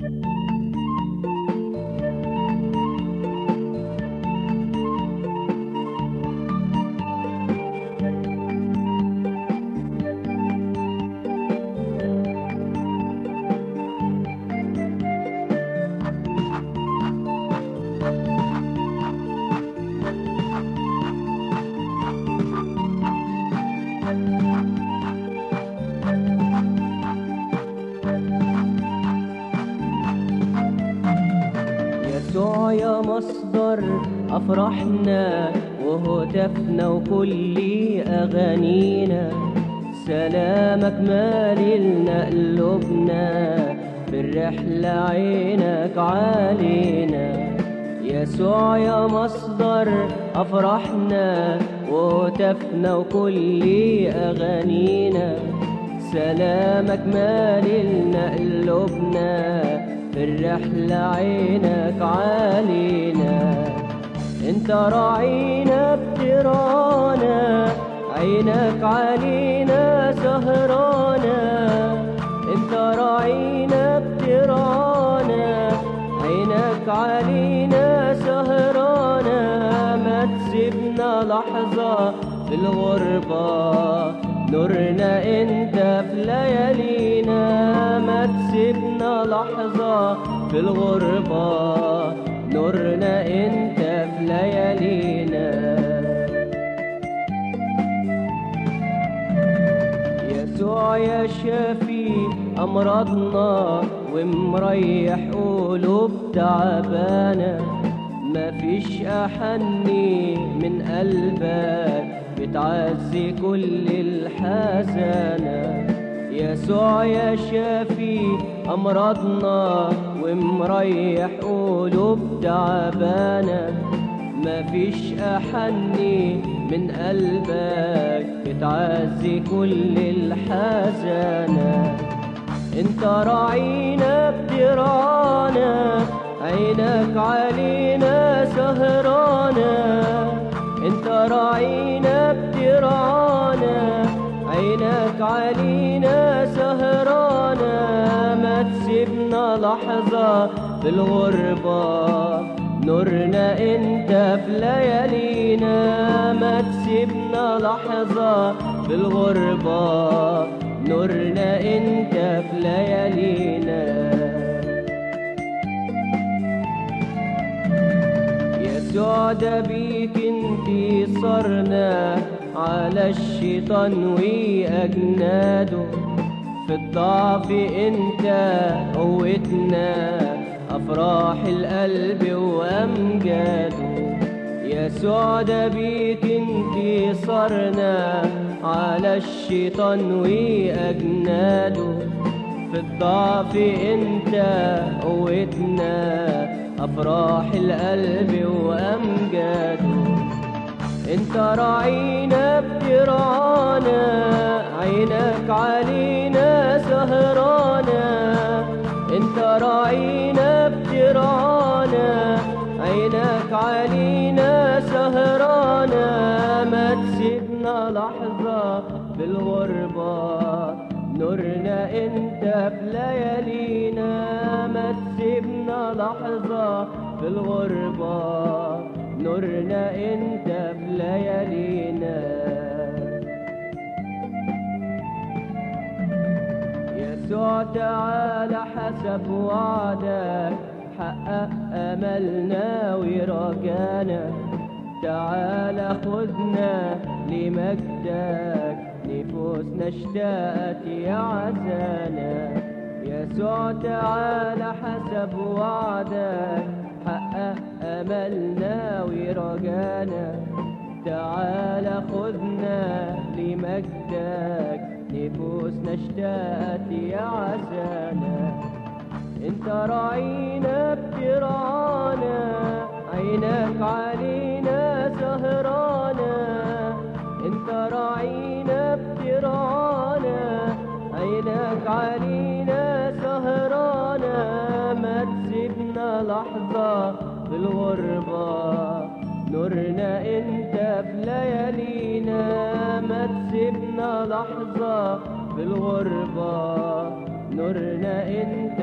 يسوع يا مصدر أفرحنا وهتفنا وكل أغانينا سلامك ماللنا قلوبنا بالرحلة عينك علينا يسوع يا مصدر أفرحنا وهتفنا وكل أغانينا سلامك ماللنا قلوبنا في الرحلة عينك علينا انت راعينا بترانا عينك علينا سهرانا انت راعينا بترانا عينك علينا سهرانا ما تسيبنا لحظة في الغربة نورنا انت في ليالينا ما تسيبنا لحظة في الغربة نورنا انت في ليالينا يسوع يا شافي أمراضنا ومريح قلوب تعبانة مفيش أحني من قلبك بتعزي كل الحزانة يسوع يا شافي أمراضنا ومريح قلوب تعبانة مفيش أحني من قلبك بتعزي كل الحزانة انت راعينا بترانا عينك علينا سهرانا انت راعينا بترانا عينك علينا سهرانا ما تسيبنا لحظة في الغربة نورنا انت في ليالينا ما تسيبنا لحظة في الغربة نورنا انت في ليالينا يسوع ده بيك انتي صرنا على الشيطان وأجناده في الضعف انت قوتنا أفراح القلب وأمجاده يسوع ده بيك انتي صرنا على الشيطان وأجناده في الضعف انت قوتنا أفراح القلب وأمجاده انت راعينا بترانا عينك علينا سهرانا انت راعينا بترانا عينك علينا سهرانا ما تسيبنا لحظة بالغربة نورنا انت في ليالينا ما تسيبنا لحظة في الغربة نورنا انت في ليالينا يسوع تعالى حسب وعدك حقق املنا ورجانا تعالى خذنا لمجدك نفوسنا اشتاقت يا عزانا يسوع تعالى حسب وعدك حقق أملنا ورجانا تعالى خذنا لمجدك نفوسنا اشتاقت يا عزانا انت راعينا بترانا عينك علينا سهرانا انت راعينا بترانا عينك علينا سهرانا ما تسيبنا لحظة في الغربة نورنا انت في ليالينا ما تسيبنا لحظة في الغربة نورنا انت